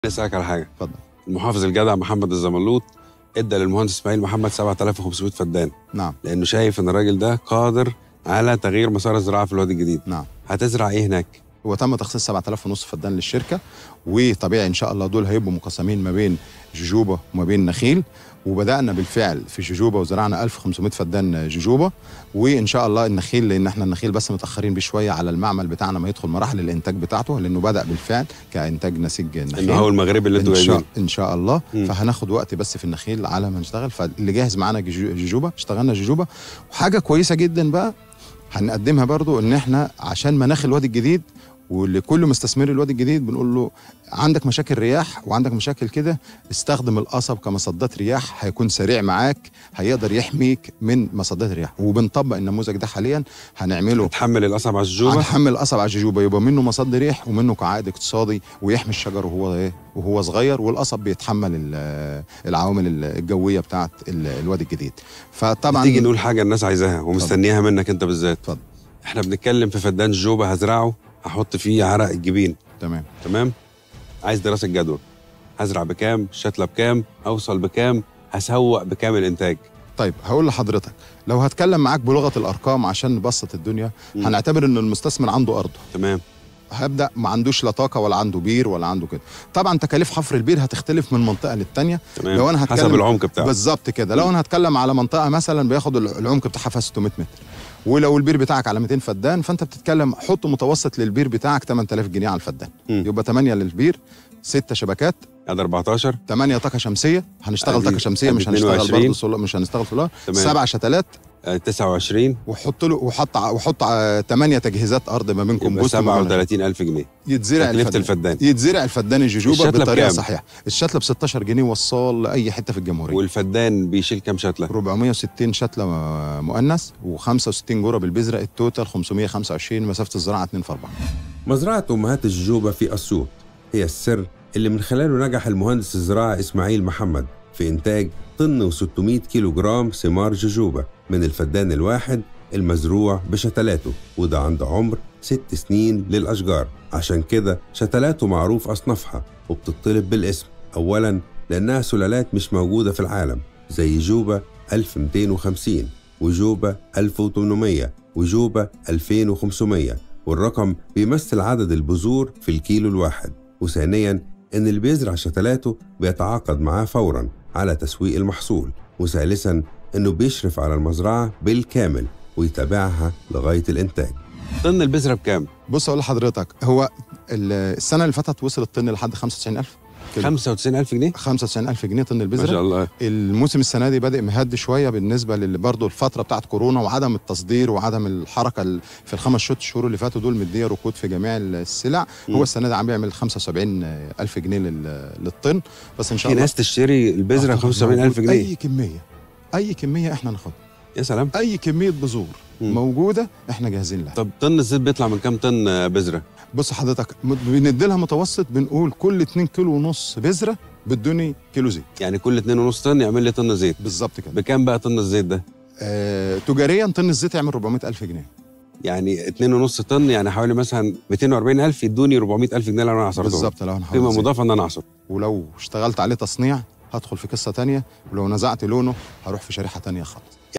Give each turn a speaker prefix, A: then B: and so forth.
A: اسالك على حاجه
B: اتفضل
A: المحافظ الجدع محمد الزملوط ادى للمهندس اسماعيل محمد 7500 فدان
B: نعم
A: لانه شايف ان الراجل ده قادر على تغيير مسار الزراعه في الوادي الجديد
B: نعم
A: هتزرع ايه هناك
B: هو تم تخصيص 7000 ونص فدان للشركه وطبيعي ان شاء الله دول هيبقوا مقسمين ما بين جوجوبا وما بين نخيل وبدانا بالفعل في جوجوبا وزرعنا 1500 فدان جوجوبا وان شاء الله النخيل لان احنا النخيل بس متاخرين بيه شويه على المعمل بتاعنا ما يدخل مراحل الانتاج بتاعته لانه بدا بالفعل كانتاج نسيج النخيل
A: ان هو المغربي اللي انتوا
B: ان شاء,
A: جايبينه
B: ان شاء الله
A: مم.
B: فهناخد وقت بس في النخيل على ما نشتغل فاللي جاهز معانا جيجو- جوجوبا اشتغلنا جوجوبا وحاجه كويسه جدا بقى هنقدمها برضو ان احنا عشان مناخ الوادي الجديد ولكل مستثمر الوادي الجديد بنقول له عندك مشاكل رياح وعندك مشاكل كده استخدم القصب كمصدات رياح هيكون سريع معاك هيقدر يحميك من مصدات الرياح وبنطبق النموذج ده حاليا هنعمله
A: تحمل القصب على الجوبه
B: هنحمل قصب على الجوجوبا يبقى منه مصد ريح ومنه كعائد اقتصادي ويحمي الشجر وهو ايه وهو صغير والقصب بيتحمل ال- العوامل الجويه بتاعت ال- الوادي الجديد فطبعا
A: تيجي نقول حاجه الناس عايزاها ومستنياها منك انت بالذات
B: اتفضل.
A: احنا بنتكلم في فدان جوبه هزرعه هحط فيه عرق الجبين
B: تمام
A: تمام عايز دراسه جدوى هزرع بكام الشتله بكام اوصل بكام هسوق بكام الانتاج
B: طيب هقول لحضرتك لو هتكلم معاك بلغه الارقام عشان نبسط الدنيا
A: مم.
B: هنعتبر ان المستثمر عنده ارض
A: تمام
B: هبدا ما عندوش لا طاقه ولا عنده بير ولا عنده كده طبعا تكاليف حفر البير هتختلف من منطقه للتانيه
A: تمام
B: لو أنا
A: حسب
B: هتكلم-
A: العمق بتاعه
B: بالظبط كده لو انا هتكلم على منطقه مثلا بياخد الع- العمق بتاعها فيها 600 متر ولو البير بتاعك على 200 فدان فانت بتتكلم حط متوسط للبير بتاعك 8000 جنيه على الفدان
A: مم.
B: يبقى 8 للبير 6 شبكات
A: ادي 14
B: 8 طاقه شمسيه هنشتغل
A: أدي-
B: طاقه شمسيه
A: أدي
B: مش هنشتغل
A: 22.
B: برضه سولار مش هنشتغل سولار
A: تمام.
B: سبع شتلات
A: آه، 29
B: وحط له وحط ع- وحط 8 تجهيزات ارض ما بينكم
A: يبقى
B: بوست وما بينهم.
A: 37000 جنيه
B: يتزرع
A: تكلفه
B: الفدان
A: الفدان
B: يتزرع الفدان الجوجوبا
A: الشتلة
B: بالطريقه
A: بكام؟
B: الصحيحه الشتله ب 16 جنيه وصال لاي حته في الجمهوريه
A: والفدان بيشيل كام شتله
B: 460 شتله م- مؤنث و65 جرة بالبذره التوتال 525 مسافه الزراعه 2 في 4
C: مزرعة أمهات الجوبة في أسيوط هي السر اللي من خلاله نجح المهندس الزراعي إسماعيل محمد في إنتاج طن و600 كيلو جرام ثمار جوجوبا من الفدان الواحد المزروع بشتلاته وده عند عمر ست سنين للأشجار عشان كده شتلاته معروف أصنافها وبتطلب بالاسم أولا لأنها سلالات مش موجودة في العالم زي جوبا 1250 وجوبا 1800 وجوبا 2500 والرقم بيمثل عدد البذور في الكيلو الواحد وثانيا ان اللي بيزرع شتلاته بيتعاقد معاه فورا على تسويق المحصول وثالثا انه بيشرف على المزرعه بالكامل ويتابعها لغايه الانتاج
A: طن البذره بكام
B: بص اقول لحضرتك هو ال- السنه اللي فاتت وصل الطن لحد 95000 كيلو.
A: 95000 جنيه
B: 95000 جنيه طن
A: ما
B: البذره
A: شاء الله
B: الموسم السنه دي بادئ مهدي شويه بالنسبه للي برضه الفتره بتاعت كورونا وعدم التصدير وعدم الحركه ال- في الخمس ست شهور اللي فاتوا دول مديه ركود في جميع السلع
A: مم.
B: هو السنه دي عم بيعمل 75 الف جنيه لل- للطن بس ان شاء
A: في
B: الله
A: ناس تشتري البذره
B: آه،
A: 75000
B: موجود.
A: جنيه
B: اي كميه اي كميه احنا ناخدها
A: يا سلام
B: اي كميه بذور
A: مم.
B: موجوده احنا جاهزين لها
A: طب طن الزيت بيطلع من كام طن آه، بذره
B: بص حضرتك م- بندي لها متوسط بنقول كل 2 كيلو ونص بذره بدوني كيلو زيت
A: يعني كل 2.5 طن يعمل لي طن زيت
B: بالظبط كده
A: بكام بقى طن الزيت ده
B: آه، تجاريا طن الزيت يعمل 400 الف جنيه
A: يعني 2.5 طن يعني حوالي مثلا 240000 يدوني 400000 جنيه لو انا عصرتهم
B: بالظبط لو انا
A: قيمه
B: حافظ زيت.
A: مضافه ان انا اعصر
B: ولو اشتغلت عليه تصنيع هدخل في قصه تانية ولو نزعت لونه هروح في شريحه تانية خالص